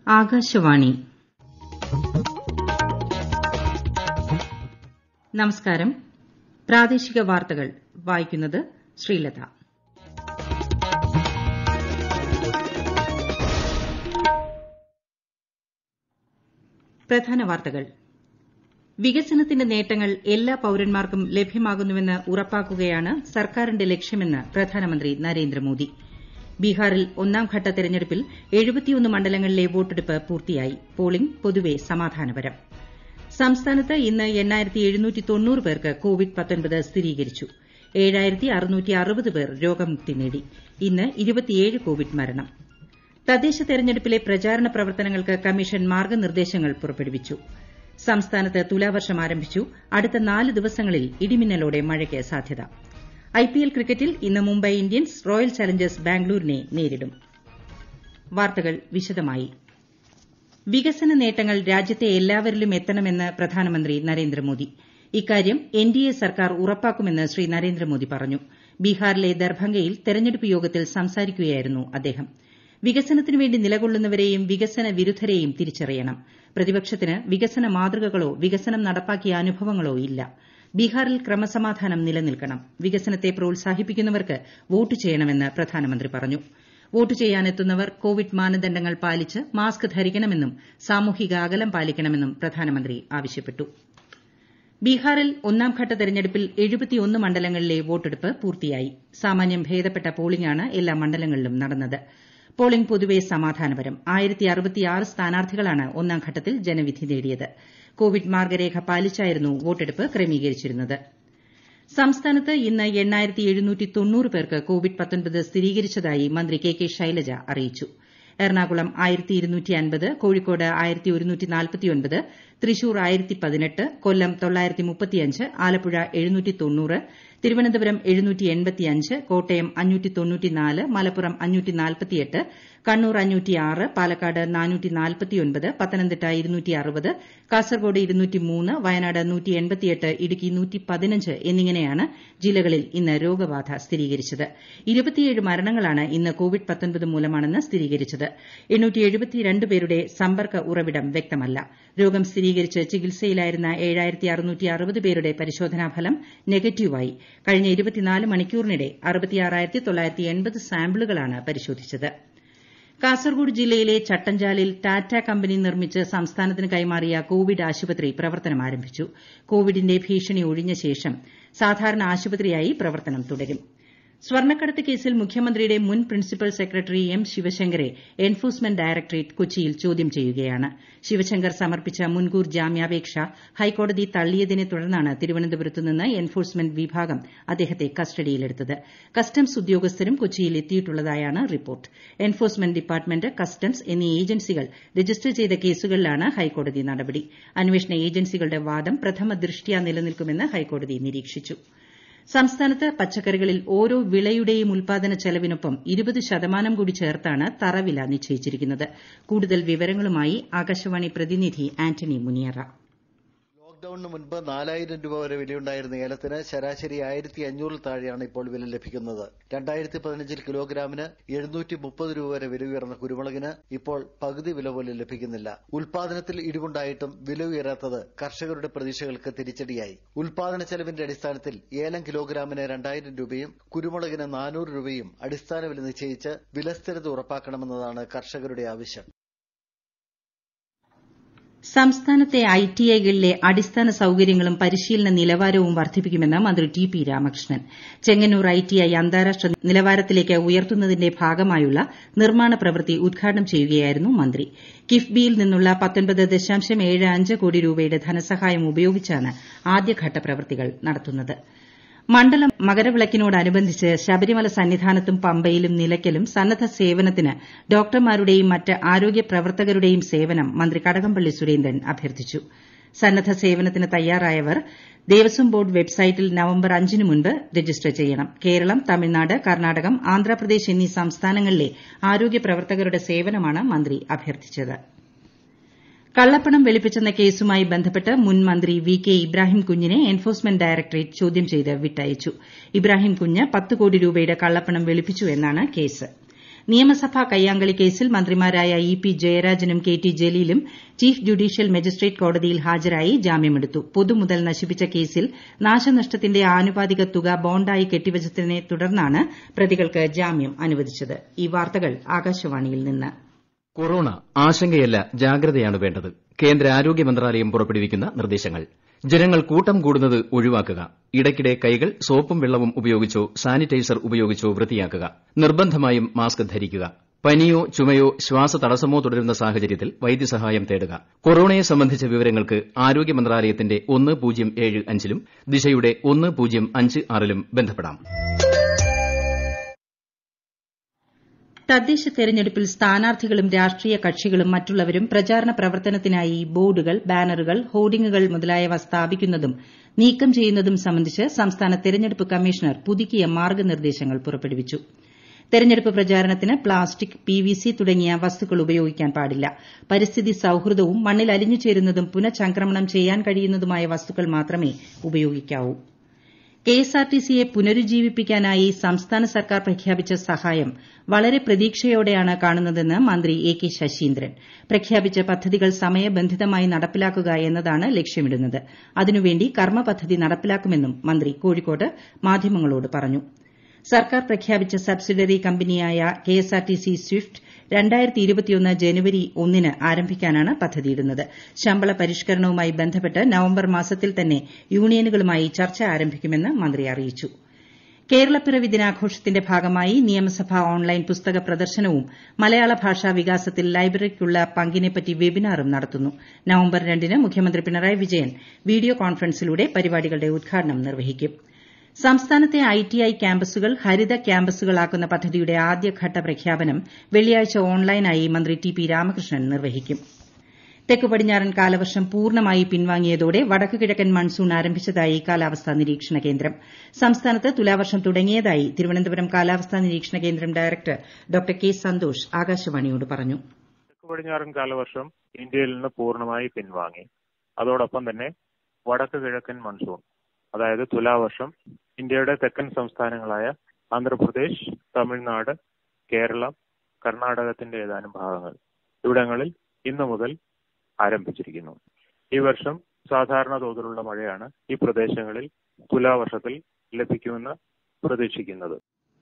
ആകാശവാണി നമസ്കാരം പ്രാദേശിക വാർത്തകൾ വായിക്കുന്നത് ശ്രീലത പ്രധാന വാർത്തകൾ വികസനത്തിന്റെ നേട്ടങ്ങൾ എല്ലാ പൌരന്മാർക്കും ലഭ്യമാകുന്നുവെന്ന് ഉറപ്പാക്കുകയാണ് സർക്കാരിന്റെ ലക്ഷ്യമെന്ന് പ്രധാനമന്ത്രി നരേന്ദ്രമോദി ബീഹാറിൽ ഒന്നാംഘട്ട തെരഞ്ഞെടുപ്പിൽ മണ്ഡലങ്ങളിലെ വോട്ടെടുപ്പ് പൂർത്തിയായി പോളിംഗ് പൊതുവെ സമാധാനപരം സംസ്ഥാനത്ത് ഇന്ന് പേർക്ക് കോവിഡ് സ്ഥിരീകരിച്ചു പേർ രോഗമുക്തി നേടി ഇന്ന് കോവിഡ് മരണം തദ്ദേശ തെരഞ്ഞെടുപ്പിലെ പ്രചാരണ പ്രവർത്തനങ്ങൾക്ക് കമ്മീഷൻ മാർഗ്ഗനിർദ്ദേശങ്ങൾ പുറപ്പെടുവിച്ചു സംസ്ഥാനത്ത് തുലാവർഷം ആരംഭിച്ചു അടുത്ത നാല് ദിവസങ്ങളിൽ ഇടിമിന്നലോടെ മഴയ്ക്ക് സാധ്യത ഐപിഎൽ ക്രിക്കറ്റിൽ ഇന്ന് മുംബൈ ഇന്ത്യൻസ് റോയൽ ചലഞ്ചേഴ്സ് ബാംഗ്ലൂരിനെ നേരിടും വാർത്തകൾ വിശദമായി വികസന നേട്ടങ്ങൾ രാജ്യത്തെ എല്ലാവരിലും എത്തണമെന്ന് പ്രധാനമന്ത്രി നരേന്ദ്രമോദി ഇക്കാര്യം എൻഡിഎ സർക്കാർ ഉറപ്പാക്കുമെന്ന് ശ്രീ നരേന്ദ്രമോദി പറഞ്ഞു ബീഹാറിലെ ദർഭംഗയിൽ തെരഞ്ഞെടുപ്പ് യോഗത്തിൽ സംസാരിക്കുകയായിരുന്നു അദ്ദേഹം വികസനത്തിനുവേണ്ടി നിലകൊള്ളുന്നവരെയും വികസന വിരുദ്ധരെയും തിരിച്ചറിയണം പ്രതിപക്ഷത്തിന് വികസന മാതൃകകളോ വികസനം നടപ്പാക്കിയ അനുഭവങ്ങളോ ഇല്ല ബീഹാറിൽ ക്രമസമാധാനം നിലനിൽക്കണം വികസനത്തെ പ്രോത്സാഹിപ്പിക്കുന്നവർക്ക് വോട്ട് ചെയ്യണമെന്ന് പ്രധാനമന്ത്രി പറഞ്ഞു വോട്ട് ചെയ്യാനെത്തുന്നവർ കോവിഡ് മാനദണ്ഡങ്ങൾ പാലിച്ച് മാസ്ക് ധരിക്കണമെന്നും സാമൂഹിക അകലം പാലിക്കണമെന്നും പ്രധാനമന്ത്രി ആവശ്യപ്പെട്ടു ബീഹാറിൽ ഒന്നാംഘട്ട തെരഞ്ഞെടുപ്പിൽ മണ്ഡലങ്ങളിലെ വോട്ടെടുപ്പ് പൂർത്തിയായി സാമാന്യം ഭേദപ്പെട്ട പോളിംഗാണ് എല്ലാ മണ്ഡലങ്ങളിലും നടന്നത് പോളിംഗ് പൊതുവെ സമാധാനപരം സ്ഥാനാർത്ഥികളാണ് ഒന്നാംഘട്ടത്തിൽ ജനവിധി നേടിയത് കോവിഡ് മാർഗ്ഗരേഖ പാലിച്ചായിരുന്നു വോട്ടെടുപ്പ് ക്രമീകരിച്ചിരുന്നത് സംസ്ഥാനത്ത് ഇന്ന് പേർക്ക് കോവിഡ് സ്ഥിരീകരിച്ചതായി മന്ത്രി കെ കെ ശൈലജ അറിയിച്ചു എറണാകുളം കോഴിക്കോട് തൃശൂർ കൊല്ലം ആലപ്പുഴ തിരുവനന്തപുരം കോട്ടയം മലപ്പുറം കണ്ണൂർ പാലക്കാട് പത്തനംതിട്ട കാസർഗോഡ് വയനാട് ഇടുക്കി എന്നിങ്ങനെയാണ് ജില്ലകളിൽ ഇന്ന് രോഗബാധ സ്ഥിരീകരിച്ചത് മരണങ്ങളാണ് ഇന്ന് കോവിഡ് മൂലമാണെന്ന് സ്ഥിരീകരിച്ചത് പേരുടെ സമ്പർക്ക ഉറവിടം വ്യക്തമല്ല രോഗം സ്ഥിരീകരിച്ച് ചികിത്സയിലായിരുന്ന പേരുടെ പരിശോധനാ ഫലം നെഗറ്റീവായി കഴിഞ്ഞ മണിക്കൂറിനിടെ സാമ്പിളുകളാണ് പരിശോധിച്ചത് കാസർഗോഡ് ജില്ലയിലെ ചട്ടഞ്ചാലിൽ ടാറ്റ കമ്പനി നിർമ്മിച്ച് സംസ്ഥാനത്തിന് കൈമാറിയ കോവിഡ് ആശുപത്രി പ്രവർത്തനം ആരംഭിച്ചു കോവിഡിന്റെ ഭീഷണി ഒഴിഞ്ഞ ശേഷം സാധാരണ ആശുപത്രിയായി പ്രവർത്തനം തുടരും സ്വർണ്ണക്കടത്ത് കേസിൽ മുഖ്യമന്ത്രിയുടെ മുൻ പ്രിൻസിപ്പൽ സെക്രട്ടറി എം ശിവശങ്കറെ എൻഫോഴ്സ്മെന്റ് ഡയറക്ടറേറ്റ് കൊച്ചിയിൽ ചോദ്യം ചെയ്യുകയാണ് ശിവശങ്കർ സമർപ്പിച്ച മുൻകൂർ ജാമ്യാപേക്ഷ ഹൈക്കോടതി തള്ളിയതിനെ തുടർന്നാണ് തിരുവനന്തപുരത്ത് നിന്ന് എൻഫോഴ്സ്മെന്റ് വിഭാഗം അദ്ദേഹത്തെ കസ്റ്റഡിയിലെടുത്തത് കസ്റ്റംസ് ഉദ്യോഗസ്ഥരും കൊച്ചിയിൽ എത്തിയിട്ടുള്ളതായാണ് റിപ്പോർട്ട് എൻഫോഴ്സ്മെന്റ് ഡിപ്പാർട്ട്മെന്റ് കസ്റ്റംസ് എന്നീ ഏജൻസികൾ രജിസ്റ്റർ ചെയ്ത കേസുകളിലാണ് ഹൈക്കോടതി നടപടി അന്വേഷണ ഏജൻസികളുടെ വാദം പ്രഥമ ദൃഷ്ട്യാ നിലനിൽക്കുമെന്ന് ഹൈക്കോടതി നിരീക്ഷിച്ചു സംസ്ഥാനത്ത് പച്ചക്കറികളിൽ ഓരോ വിളയുടെയും ഉൽപാദന ചെലവിനൊപ്പം ഇരുപത് ശതമാനം കൂടി ചേർത്താണ് തറവില നിശ്ചയിച്ചിരിക്കുന്നത് കൂടുതൽ വിവരങ്ങളുമായി ആകാശവാണി പ്രതിനിധി ആന്റണി മുനിയറ ലോക്ഡൌണിന് മുൻപ് നാലായിരം രൂപ വരെ വിലയുണ്ടായിരുന്ന ഏലത്തിന് ശരാശരി ആയിരത്തി അഞ്ഞൂറിൽ താഴെയാണ് ഇപ്പോൾ വില ലഭിക്കുന്നത് രണ്ടായിരത്തി പതിനഞ്ചിൽ കിലോഗ്രാമിന് എഴുന്നൂറ്റി മുപ്പത് രൂപ വരെ വില ഉയർന്ന കുരുമുളകിന് ഇപ്പോൾ പകുതി വില പോലും ലഭിക്കുന്നില്ല ഉൽപാദനത്തിൽ ഇടിവുണ്ടായിട്ടും വില ഉയരാത്തത് കർഷകരുടെ പ്രതീക്ഷകൾക്ക് തിരിച്ചടിയായി ഉൽപാദന ചെലവിന്റെ അടിസ്ഥാനത്തിൽ ഏലം കിലോഗ്രാമിന് രണ്ടായിരം രൂപയും കുരുമുളകിന് നാനൂറ് രൂപയും അടിസ്ഥാന വില നിശ്ചയിച്ച് വിലസ്ഥിരത ഉറപ്പാക്കണമെന്നതാണ് കർഷകരുടെ ആവശ്യം സംസ്ഥാനത്തെ ഐടിഐകളിലെ അടിസ്ഥാന സൌകര്യങ്ങളും പരിശീലന നിലവാരവും വർദ്ധിപ്പിക്കുമെന്ന് മന്ത്രി T P Ramakrishnan Chengannur ITI അന്താരാഷ്ട്ര നിലവാരത്തിലേക്ക് ഉയർത്തുന്നതിന്റെ ഭാഗമായുള്ള നിർമ്മാണ പ്രവൃത്തി ഉദ്ഘാടനം ചെയ്യുകയായിരുന്നു മന്ത്രി കിഫ്ബിയിൽ നിന്നുള്ള കോടി രൂപയുടെ ധനസഹായം ഉപയോഗിച്ചാണ് ആദ്യഘട്ട പ്രവൃത്തികൾ നടത്തുന്നത് മണ്ഡലം മകരവിളക്കിനോടനുബന്ധിച്ച് ശബരിമല സന്നിധാനത്തും പമ്പയിലും നിലയ്ക്കലും സന്നദ്ധ സേവനത്തിന് ഡോക്ടർമാരുടെയും മറ്റ് ആരോഗ്യ പ്രവർത്തകരുടെയും സേവനം മന്ത്രി കടകംപള്ളി സുരേന്ദ്രൻ അഭ്യർത്ഥിച്ചു സന്നദ്ധ സേവനത്തിന് തയ്യാറായവർ ദേവസ്വം ബോർഡ് വെബ്സൈറ്റിൽ നവംബർ അഞ്ചിന് മുൻപ് രജിസ്റ്റർ ചെയ്യണം കേരളം തമിഴ്നാട് കർണാടകം ആന്ധ്രാപ്രദേശ് എന്നീ സംസ്ഥാനങ്ങളിലെ ആരോഗ്യ പ്രവർത്തകരുടെ സേവനമാണ് മന്ത്രി അഭ്യർത്ഥിച്ചത് കള്ളപ്പണം വെളുപ്പിച്ചെന്ന കേസുമായി ബന്ധപ്പെട്ട് മുൻ മന്ത്രി വി കെ ഇബ്രാഹിം കുഞ്ഞിനെ എൻഫോഴ്സ്മെന്റ് ഡയറക്ടറേറ്റ് ചോദ്യം ചെയ്ത് വിട്ടയച്ചു ഇബ്രാഹിം കുഞ്ഞ് പത്ത് കോടി രൂപയുടെ കള്ളപ്പണം വെളുപ്പിച്ചു എന്നാണ് കേസ് നിയമസഭാ കയ്യാങ്കളി കേസിൽ മന്ത്രിമാരായ ഇ പി ജയരാജനും കെ ടി ജലീലും ചീഫ് ജുഡീഷ്യൽ മജിസ്ട്രേറ്റ് കോടതിയിൽ ഹാജരായി ജാമ്യമെടുത്തു പൊതുമുതൽ നശിപ്പിച്ച കേസിൽ നാശനഷ്ടത്തിന്റെ ആനുപാതിക തുക ബോണ്ടായി കെട്ടിവച്ചതിനെ തുടർന്നാണ് പ്രതികൾക്ക് ജാമ്യം അനുവദിച്ചത് ഈ വാർത്തകൾ ആകാശവാണിയിൽ നിന്ന് കൊറോണ ആശങ്കയല്ല ജാഗ്രതയാണ് വേണ്ടത് കേന്ദ്ര ആരോഗ്യ മന്ത്രാലയം പുറപ്പെടുവിക്കുന്ന നിർദ്ദേശങ്ങൾ ജനങ്ങൾ കൂട്ടം കൂടുന്നത് ഒഴിവാക്കുക ഇടയ്ക്കിടെ കൈകൾ സോപ്പും വെള്ളവും ഉപയോഗിച്ചോ സാനിറ്റൈസർ ഉപയോഗിച്ചോ വൃത്തിയാക്കുക നിർബന്ധമായും മാസ്ക് ധരിക്കുക പനിയോ ചുമയോ ശ്വാസതടസ്സമോ തുടരുന്ന സാഹചര്യത്തിൽ വൈദ്യസഹായം തേടുക കൊറോണയെ സംബന്ധിച്ച വിവരങ്ങൾക്ക് ആരോഗ്യ മന്ത്രാലയത്തിന്റെ ഒന്ന് പൂജ്യം ഏഴ് അഞ്ചിലും ദിശയുടെ ഒന്ന് പൂജ്യം അഞ്ച് ആറിലും ബന്ധപ്പെടാം തദ്ദേശ തെരഞ്ഞെടുപ്പിൽ സ്ഥാനാർത്ഥികളും രാഷ്ട്രീയ കക്ഷികളും മറ്റുള്ളവരും പ്രചാരണ പ്രവർത്തനത്തിനായി ബോർഡുകൾ ബാനറുകൾ ഹോർഡിംഗുകൾ മുതലായവ സ്ഥാപിക്കുന്നതും നീക്കം ചെയ്യുന്നതും സംബന്ധിച്ച് സംസ്ഥാന തെരഞ്ഞെടുപ്പ് കമ്മീഷണർ പുതുക്കിയ മാർഗ്ഗനിർദ്ദേശങ്ങൾ പുറപ്പെടുവിച്ചു തെരഞ്ഞെടുപ്പ് പ്രചാരണത്തിന് പ്ലാസ്റ്റിക് പിവിസി തുടങ്ങിയ വസ്തുക്കൾ ഉപയോഗിക്കാൻ പാടില്ല പരിസ്ഥിതി സൌഹൃദവും മണ്ണിൽ അലിഞ്ഞു ചേരുന്നതും പുനഃചംക്രമണം ചെയ്യാൻ കഴിയുന്നതുമായ വസ്തുക്കൾ മാത്രമേ ഉപയോഗിക്കാവൂ കെഎസ്ആർടിസിയെ പുനരുജ്ജീവിപ്പിക്കാനായി സംസ്ഥാന സർക്കാർ പ്രഖ്യാപിച്ച സഹായം വളരെ പ്രതീക്ഷയോടെയാണ് കാണുന്നതെന്ന് മന്ത്രി എ കെ ശശീന്ദ്രൻ പ്രഖ്യാപിച്ച പദ്ധതികൾ സമയബന്ധിതമായി നടപ്പിലാക്കുക എന്നതാണ് ലക്ഷ്യമിടുന്നത് അതിനുവേണ്ടി കർമ്മ പദ്ധതി നടപ്പിലാക്കുമെന്നും മന്ത്രി കോഴിക്കോട്ട് മാധ്യമങ്ങളോട് പറഞ്ഞു സർക്കാർ പ്രഖ്യാപിച്ച സബ്സിഡറി കമ്പനിയായ കെഎസ്ആർടിസി സ്വിഫ്റ്റ് ജനുവരി ഒന്നിന് ആരംഭിക്കാനാണ് പദ്ധതിയിടുന്നത് ശമ്പള പരിഷ്കരണവുമായി ബന്ധപ്പെട്ട് നവംബർ മാസത്തിൽ തന്നെ യൂണിയനുകളുമായി ചർച്ച ആരംഭിക്കുമെന്ന് മന്ത്രി അറിയിച്ചു കേരളപ്പിറവി ദിനാഘോഷത്തിന്റെ ഭാഗമായി നിയമസഭാ ഓൺലൈൻ പുസ്തക പ്രദർശനവും മലയാള ഭാഷാ വികാസത്തിൽ ലൈബ്രറിക്കുള്ള പങ്കിനെപ്പറ്റി വെബിനാറും നടത്തുന്നു നവംബർ രണ്ടിന് മുഖ്യമന്ത്രി പിണറായി വിജയൻ വീഡിയോ കോൺഫറൻസിലൂടെ പരിപാടികളുടെ ഉദ്ഘാടനം നിർവഹിക്കും സംസ്ഥാനത്തെ ഐടിഐ ക്യാമ്പസുകൾ ഹരിത ക്യാമ്പസുകളാക്കുന്ന പദ്ധതിയുടെ ആദ്യഘട്ട പ്രഖ്യാപനം വെള്ളിയാഴ്ച ഓൺലൈനായി മന്ത്രി ടി പി രാമകൃഷ്ണൻ നിർവഹിക്കും തെക്കു പടിഞ്ഞാറൻ കാലവർഷം പൂർണ്ണമായി പിൻവാങ്ങിയതോടെ വടക്കു കിഴക്കൻ മൺസൂൺ ആരംഭിച്ചതായി കാലാവസ്ഥാ നിരീക്ഷണ കേന്ദ്രം സംസ്ഥാനത്ത് തുലാവർഷം തുടങ്ങിയതായി തിരുവനന്തപുരം കാലാവസ്ഥാ നിരീക്ഷണ കേന്ദ്രം ഡയറക്ടർ ഡോക്ടർ കെ സന്തോഷ് ആകാശവാണിയോട് പറഞ്ഞു തെക്കു പടിഞ്ഞാറൻ കാലവർഷം ഇന്ത്യയിൽ നിന്ന് പൂർണ്ണമായി പിൻവാങ്ങി അതോടൊപ്പം തന്നെ വടക്ക് കിഴക്കൻ മൺസൂൺ അതായത് തുലാവർഷം ഇന്ത്യയുടെ തെക്കൻ സംസ്ഥാനങ്ങളായ ആന്ധ്രാപ്രദേശ് തമിഴ്നാട് കേരളം കർണാടകത്തിന്റെ ഏതാനും ഭാഗങ്ങൾ ഇവിടങ്ങളിൽ ഇന്നു മുതൽ ആരംഭിച്ചിരിക്കുന്നു ഈ വർഷം സാധാരണ തോതിലുള്ള മഴയാണ് ഈ പ്രദേശങ്ങളിൽ തുലാവർഷത്തിൽ ലഭിക്കുമെന്ന് പ്രതീക്ഷിക്കുന്നത്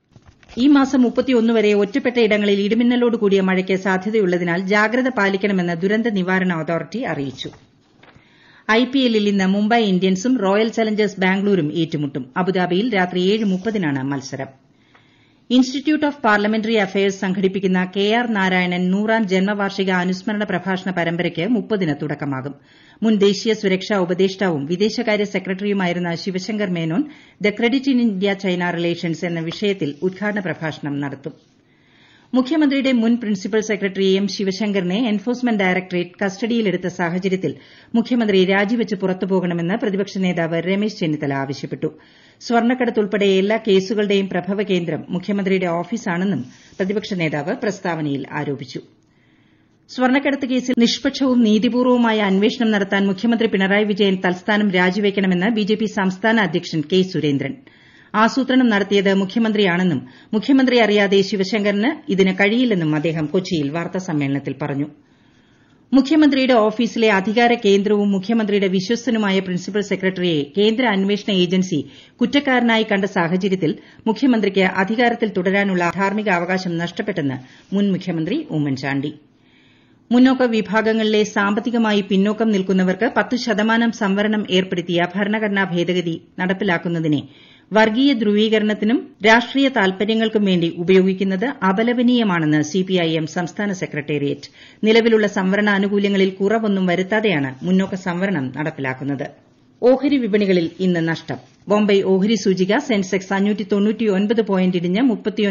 ഈ മാസം വരെ ഒറ്റപ്പെട്ട ഇടങ്ങളിൽ ഇടിമിന്നലോട് കൂടിയ മഴയ്ക്ക് സാധ്യതയുള്ളതിനാൽ ജാഗ്രത പാലിക്കണമെന്ന് ദുരന്ത നിവാരണ അതോറിറ്റി അറിയിച്ചു ഐപിഎല്ലിൽ ഇന്ന് മുംബൈ ഇന്ത്യൻസും റോയൽ ചലഞ്ചേഴ്സ് ബാംഗ്ലൂരും ഏറ്റുമുട്ടും അബുദാബിയിൽ രാത്രി ഏഴ് മുപ്പതിനാണ് മത്സരം ഇൻസ്റ്റിറ്റ്യൂട്ട് ഓഫ് പാർലമെന്ററി അഫയേഴ്സ് സംഘടിപ്പിക്കുന്ന കെ ആർ നാരായണൻ നൂറാം ജന്മവാർഷിക അനുസ്മരണ പ്രഭാഷണ പരമ്പരയ്ക്ക് മുപ്പതിന് തുടക്കമാകും മുൻ ദേശീയ സുരക്ഷാ ഉപദേഷ്ടാവും വിദേശകാര്യ സെക്രട്ടറിയുമായിരുന്ന Sivasankar Menon the credit in India China relations എന്ന വിഷയത്തിൽ ഉദ്ഘാടന പ്രഭാഷണം നടത്തും മുഖ്യമന്ത്രിയുടെ മുൻ പ്രിൻസിപ്പൽ സെക്രട്ടറി എം ശിവശങ്കറിനെ എൻഫോഴ്സ്മെന്റ് ഡയറക്ടറേറ്റ് കസ്റ്റഡിയിലെടുത്ത സാഹചര്യത്തിൽ മുഖ്യമന്ത്രി രാജിവച്ച് പുറത്തുപോകണമെന്ന് പ്രതിപക്ഷ നേതാവ് രമേശ് ചെന്നിത്തല ആവശ്യപ്പെട്ടു സ്വർണ്ണക്കടത്ത് ഉൾപ്പെടെ എല്ലാ കേസുകളുടെയും പ്രഭവ കേന്ദ്രം മുഖ്യമന്ത്രിയുടെ ഓഫീസാണെന്നും പ്രതിപക്ഷ നേതാവ് പ്രസ്താവനയിൽ ആരോപിച്ചു സ്വർണ്ണക്കടത്ത് കേസിൽ നിഷ്പക്ഷവും നീതിപൂർവ്വമായ അന്വേഷണം നടത്താൻ മുഖ്യമന്ത്രി പിണറായി വിജയൻ തൽസ്ഥാനം രാജിവയ്ക്കണമെന്ന് ബിജെപി സംസ്ഥാന അധ്യക്ഷൻ കെ സുരേന്ദ്രൻ ആസൂത്രണം നടത്തിയത് മുഖ്യമന്ത്രിയാണെന്നും മുഖ്യമന്ത്രി അറിയാതെ ശിവശങ്കറിന് ഇതിന് കഴിയില്ലെന്നും അദ്ദേഹം കൊച്ചിയിൽ വാർത്താസമ്മേളനത്തിൽ പറഞ്ഞു മുഖ്യമന്ത്രിയുടെ ഓഫീസിലെ അധികാര കേന്ദ്രവും മുഖ്യമന്ത്രിയുടെ വിശ്വസ്തനുമായ പ്രിൻസിപ്പൽ സെക്രട്ടറിയെ കേന്ദ്ര അന്വേഷണ ഏജൻസി കുറ്റക്കാരനായി കണ്ട സാഹചര്യത്തിൽ മുഖ്യമന്ത്രിക്ക് അധികാരത്തിൽ തുടരാനുള്ള ധാർമ്മിക അവകാശം നഷ്ടപ്പെട്ടെന്ന് മുൻ മുഖ്യമന്ത്രി ഉമ്മൻചാണ്ടി മുന്നോക്ക വിഭാഗങ്ങളിലെ സാമ്പത്തികമായി പിന്നോക്കം നിൽക്കുന്നവർക്ക് പത്ത് ശതമാനം സംവരണം ഏർപ്പെടുത്തിയ ഭരണഘടനാ ഭേദഗതി നടപ്പിലാക്കുന്നതിനെ വർഗീയ ധ്രുവീകരണത്തിനും രാഷ്ട്രീയ താൽപര്യങ്ങൾക്കും വേണ്ടി ഉപയോഗിക്കുന്നത് അപലപനീയമാണെന്ന് സിപിഐഎം സംസ്ഥാന സെക്രട്ടേറിയറ്റ് നിലവിലുള്ള സംവരണ ആനുകൂല്യങ്ങളിൽ കുറവൊന്നും വരുത്താതെയാണ് മുന്നോക്ക സംവരണം നടപ്പിലാക്കുന്നത് ഓഹരി വിപണികളിൽ ഇന്ന് നഷ്ടം ബോംബെ ഓഹരി സൂചിക സെൻസെക്സ് പോയിന്റ് ഇടിഞ്ഞ്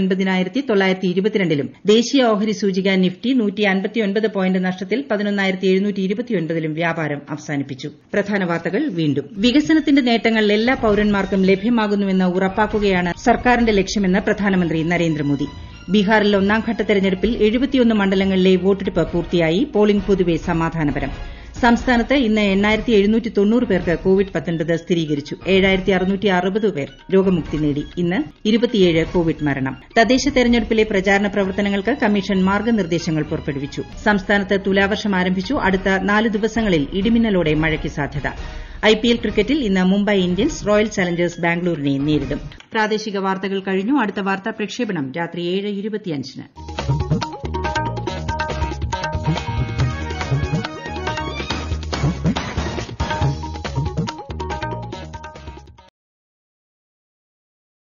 ലും ദേശീയ ഓഹരി സൂചിക നിഫ്റ്റി പോയിന്റ് നഷ്ടത്തിൽ ലും വ്യാപാരം അവസാനിപ്പിച്ചു പ്രധാന വാർത്തകൾ വീണ്ടും വികസനത്തിന്റെ നേട്ടങ്ങൾ എല്ലാ പൌരന്മാർക്കും ലഭ്യമാകുന്നുവെന്ന് ഉറപ്പാക്കുകയാണ് സർക്കാരിന്റെ ലക്ഷ്യമെന്ന് പ്രധാനമന്ത്രി നരേന്ദ്രമോദി ബീഹാറിൽ ഒന്നാംഘട്ട തെരഞ്ഞെടുപ്പിൽ മണ്ഡലങ്ങളിലെ വോട്ടെടുപ്പ് പൂർത്തിയായി പോളിംഗ് പൊതുവെ സമാധാനപരം സംസ്ഥാനത്ത് ഇന്ന് എണ്ണായിരത്തി എഴുന്നൂറ്റി തൊണ്ണൂറ് പേർക്ക് കോവിഡ് പത്തൊൻപത് സ്ഥിരീകരിച്ചു ഏഴായിരത്തി അറുന്നൂറ്റി അറുപത് പേർ രോഗമുക്തി നേടി ഇന്ന് ഇരുപത്തിയേഴ് കോവിഡ് മരണം തദ്ദേശ തെരഞ്ഞെടുപ്പിലെ പ്രചാരണ പ്രവർത്തനങ്ങൾക്ക് കമ്മീഷൻ മാർഗനിർദ്ദേശങ്ങൾ പുറപ്പെടുവിച്ചു സംസ്ഥാനത്ത് തുലാവർഷം ആരംഭിച്ചു അടുത്ത നാല് ദിവസങ്ങളിൽ ഇടിമിന്നലോടെ മഴയ്ക്ക് സാധ്യത ഐപിഎൽ ക്രിക്കറ്റിൽ ഇന്ന് മുംബൈ ഇന്ത്യൻസ് റോയൽ ചലഞ്ചേഴ്സ് ബാംഗ്ലൂരിനെ നേരിടും പ്രാദേശിക വാർത്തകൾ കഴിഞ്ഞു അടുത്ത വാർത്താ പ്രക്ഷേപണം രാത്രി ഏഴ് ഇരുപത്തിയഞ്ചിന്